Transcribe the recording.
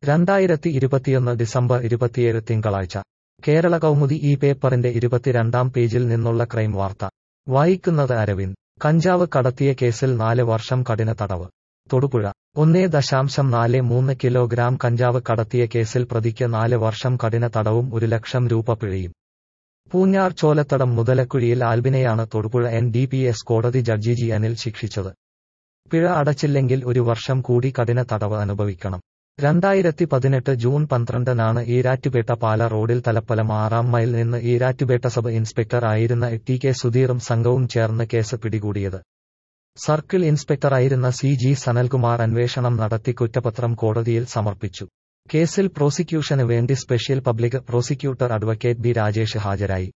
രണ്ടായിരത്തി ഇരുപത്തിയൊന്ന് ഡിസംബർ ഇരുപത്തിയേഴ് തിങ്കളാഴ്ച കേരള കൗമുദി ഈ പേപ്പറിന്റെ ഇരുപത്തിരണ്ടാം പേജിൽ നിന്നുള്ള ക്രൈം വാർത്ത വായിക്കുന്നത് അരവിന്ദ് കഞ്ചാവ് കടത്തിയ കേസിൽ നാല് വർഷം കഠിന തടവ് തൊടുപുഴ ഒന്നേ ദശാംശം നാല് മൂന്ന് കിലോഗ്രാം കഞ്ചാവ് കടത്തിയ കേസിൽ പ്രതിക്ക് നാല് വർഷം കഠിന തടവും ഒരു ലക്ഷം രൂപ പിഴയും പൂഞ്ഞാർ ചോലത്തടം മുതലക്കുഴിയിൽ ആൽബിനെയാണ് Thodupuzha N D P S കോടതി ജഡ്ജി ജി അനിൽ ശിക്ഷിച്ചത് പിഴ അടച്ചില്ലെങ്കിൽ ഒരു വർഷം കൂടി കഠിന തടവ് അനുഭവിക്കണം രണ്ടായിരത്തി പതിനെട്ട് ജൂൺ പന്ത്രണ്ടിനാണ് ഈരാറ്റുപേട്ട പാല റോഡിൽ തലപ്പലം ആറാം മൈൽ നിന്ന് ഈരാറ്റുപേട്ട സബ് ഇൻസ്പെക്ടർ ആയിരുന്ന ടി കെ സുധീറും സംഘവും ചേർന്ന് കേസ് പിടികൂടിയത് സർക്കിൾ ഇൻസ്പെക്ടറായിരുന്ന സി ജി സനൽകുമാർ അന്വേഷണം നടത്തി കുറ്റപത്രം കോടതിയിൽ സമർപ്പിച്ചു കേസിൽ പ്രോസിക്യൂഷന് വേണ്ടി special public prosecutor advocate B Rajesh ഹാജരായി